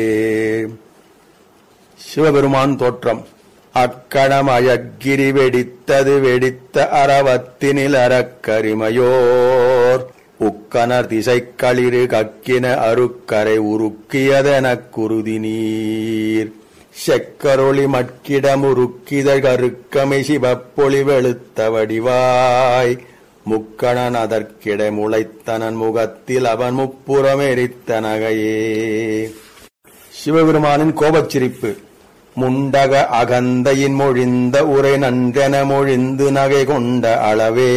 சிவபெருமான் தோற்றம் அக்கணமயக்கிரி வெடித்தது வெடித்த அரவத்தினில் அறக்கரிமையோர் உக்கனர் திசைக்களிறு கக்கின அருக்கரை உருக்கியதெனக் குருதி நீர் செக்கரொளி மட்கிடமுருக்கிதழ் கருக்கமை சிவப்பொளி வெளுத்த வடிவாய் முக்கணன் அதற்கிட முளைத்தனன் முகத்தில் அவன் முப்புறம் எரித்த நகையே சிவபெருமானின் கோபச்சிரிப்பு முண்டக அகந்தையின் மொழிந்த உரை நன்றென மொழிந்து நகை கொண்ட அளவே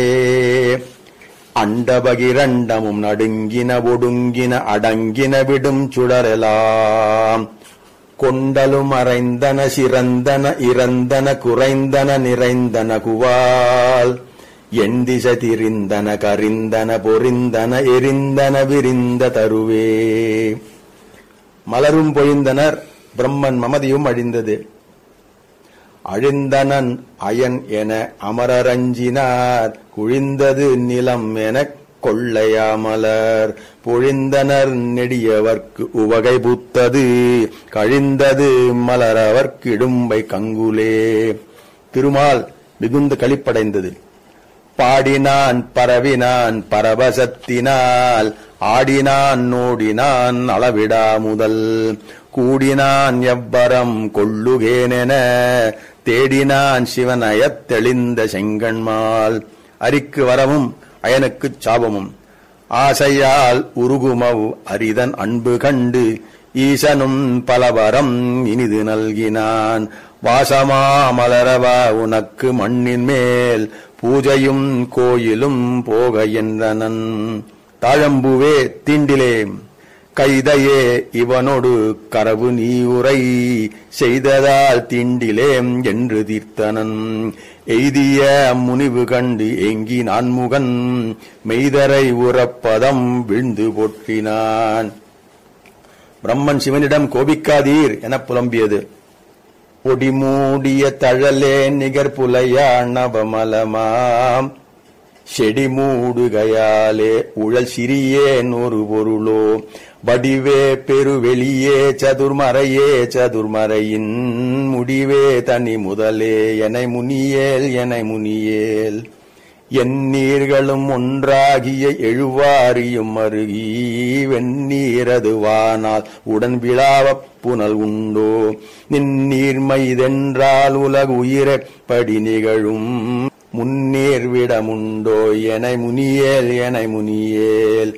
அண்டபகிரண்டமும் நடுங்கின ஒடுங்கின அடங்கின விடும் சுடரெலாம் கொண்டலும் அறைந்தன சிறந்தன இறந்தன குறைந்தன நிறைந்தன குவால் எந்திச திரிந்தன கரிந்தன பொறிந்தன எரிந்தன விரிந்த தருவே மலரும் பொழிந்தனர் பிரம்மன் மமதியும் அழிந்தது அழிந்தனன் அயன் என அமரரஞ்சினார் குழிந்தது நிலம் எனக் கொள்ளையாமலர் பொழிந்தனர் நெடியவர்க்கு உவகை புத்தது கழிந்தது மலரவர்க்கிடும்பை கங்குலே திருமால் மிகுந்த களிப்படைந்தது பாடினான் பரவினான் பரவசத்தினால் ஆடினான் நோடினான் அளவிடா முதல் கூடினான் எவ்வரம் கொள்ளுகேனென தேடினான் சிவனயத் தெளிந்த செங்கண்மால் அரிக்கு வரவும் அயனுக்குச் சாபமும் ஆசையால் உருகுமவ் அரிதன் அன்பு கண்டு ஈசனும் பலவரம் இனிது நல்கினான் வாசமா மலரவா உனக்கு மண்ணின் மேல் பூஜையும் கோயிலும் போக என்றனன் தாழம்பூவே தீண்டிலே கைதையே இவனொடு கரவு நீயுரை செய்ததால் தீண்டிலேம் என்று தீர்த்தனன் எய்திய முனிவு கண்டு ஏங்கி நான்முகன் மெய்தரை உறப்பதம் விழுந்து போற்றினான் பிரம்மன் சிவனிடம் கோபிக்காதீர் எனப் புலம்பியது பொடி மூடிய தழலே நிகர் புலையாணவமலமாம் செடி மூடுகையாலே உழல் சிறியேன் ஒரு பொருளோ வடிவே பெருவெளியே சதுர்மறையே சதுர்மறையின் முடிவே தனி முதலே எனை முனியேல் எனை முனியேல் என் நீர்களும் ஒன்றாகிய எழுவாரியும் அருகி வெந்நீரதுவானால் உடன் விழாவப் புனல் உண்டோ நின்னீர்மைதென்றால் உலகு உயிரப்படி நிகழும் முன்னீர் விடமுண்டோ என முனியேல் என முனியேல்